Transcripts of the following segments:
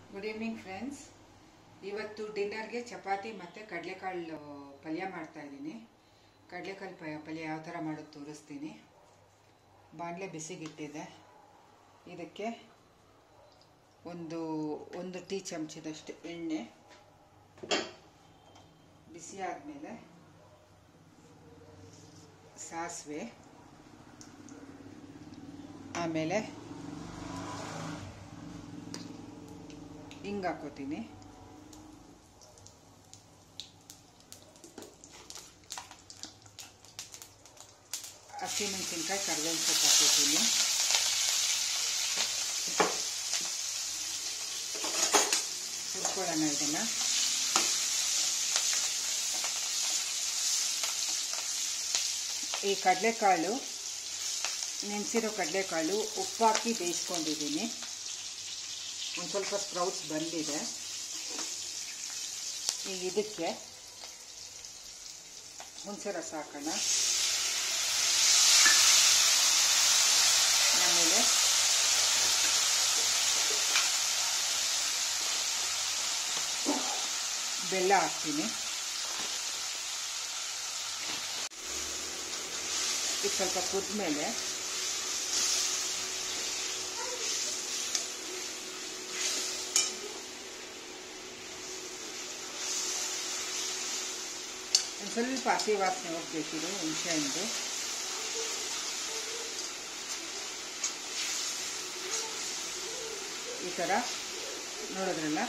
good evening friends ಇವತ್ತು ಡಿನ್ನರ್ಗೆ ಚಪಾತಿ ಮತ್ತು ಕಡಲೆಕಾಳು ಪಲ್ಯ ಮಾಡ್ತಾ ಇದ್ದೀನಿ ಕಡಲೆಕಾಳು ಪ ಪಲ್ಯ ಯಾವ ಥರ ಮಾಡೋದು ತೋರಿಸ್ತೀನಿ ಬಾಣಲೆ ಬಿಸಿಗಿಟ್ಟಿದೆ ಇದಕ್ಕೆ ಒಂದು ಒಂದು ಟೀ ಚಮಚದಷ್ಟು ಎಣ್ಣೆ ಬಿಸಿ ಆದಮೇಲೆ ಸಾಸಿವೆ ಆಮೇಲೆ ಹಿಂಗೆ ಹಾಕೋತೀನಿ ಹಸಿಮೆಣಸಿನ್ಕಾಯಿ ಕರ್ಬೇವಿನ ಸೊಪ್ಪು ಹಾಕೋತೀನಿ ಹುರ್ಕೊಳ್ಳೋಣ ಇದನ್ನು ಈ ಕಡಲೆಕಾಳು ನೆನೆಸಿರೋ ಕಡಲೆಕಾಳು ಉಪ್ಪು ಹಾಕಿ ಬೇಯಿಸ್ಕೊಂಡಿದ್ದೀನಿ ಒಂದು ಸ್ವಲ್ಪ ಸ್ಪ್ರೌಟ್ಸ್ ಬಂದಿದೆ ಈಗ ಇದಕ್ಕೆ ಹುಣಸೆ ರಸ ಹಾಕೋಣ ಆಮೇಲೆ ಬೆಲ್ಲ ಹಾಕ್ತೀನಿ ಇದು ಸ್ವಲ್ಪ ಕುದ್ಮೇಲೆ ಒಂದು ಸ್ವಲ್ಪ ಹಸಿ ವಾಸನೆ ಹೋಗ್ಬೇಕಿದು ಹುಣಸೆ ಹಣ್ಣು ಈ ಥರ ನೋಡೋದ್ರಲ್ಲ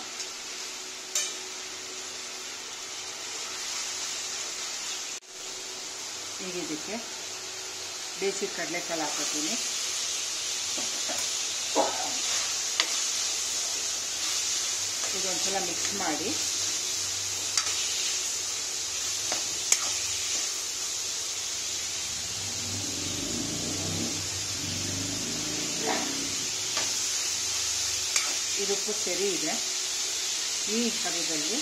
ಈಗ ಇದಕ್ಕೆ ಬೇಸಿಕ್ ಕಡಲೆಕಾಳು ಹಾಕೋತೀನಿ ಇದೊಂದ್ಸಲ ಮಿಕ್ಸ್ ಮಾಡಿ ಇದು ಉಪ್ಪು ಸರಿ ಇದೆ ಈ ಹದದಲ್ಲಿ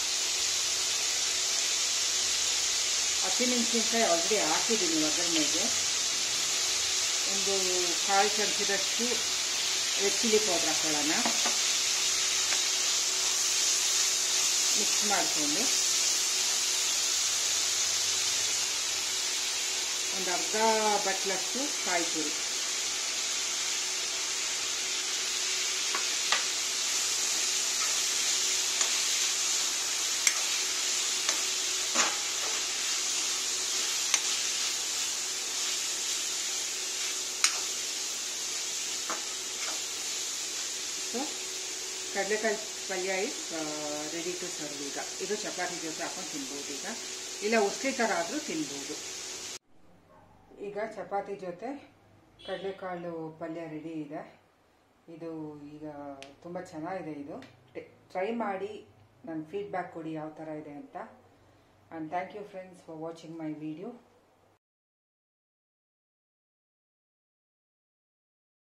ಹಸಿಮೆಣಸಿನ್ಕಾಯಿ ಆಲ್ರೆಡಿ ಹಾಕಿದ್ದೀನಿ ಒಗ್ಗರಣೆಗೆ ಒಂದು ಕಾಲು ಚಮಚದಷ್ಟು ರೆಡ್ ಚಿಲ್ಲಿ ಪೌಡ್ರ್ ಹಾಕೊಳ್ಳೋಣ ಮಿಕ್ಸ್ ಮಾಡಿಕೊಂಡು ಒಂದು ಅರ್ಧ ಬಟ್ಲಷ್ಟು ಕಾಯಿ ತುರಿ ಸೊ ಕಡಲೆಕಾಯಿ ಪಲ್ಯ ಇಸ್ ರೆಡಿ ಟು ಸರ್ವ್ ಈಗ ಇದು ಚಪಾತಿ ಜೊತೆ ಹಾಕೊಂಡು ತಿನ್ಬೋದು ಈಗ ಇಲ್ಲ ಉಸ್ಲಿ ಥರ ಆದರೂ ತಿನ್ಬೋದು ಈಗ ಚಪಾತಿ ಜೊತೆ ಕಡಲೆಕಾಳು ಪಲ್ಯ ರೆಡಿ ಇದೆ ಇದು ಈಗ ತುಂಬ ಚೆನ್ನಾಗಿದೆ ಇದು ಟ್ರೈ ಮಾಡಿ ನನ್ನ ಫೀಡ್ಬ್ಯಾಕ್ ಕೊಡಿ ಯಾವ ಥರ ಇದೆ ಅಂತ and thank you friends for watching my video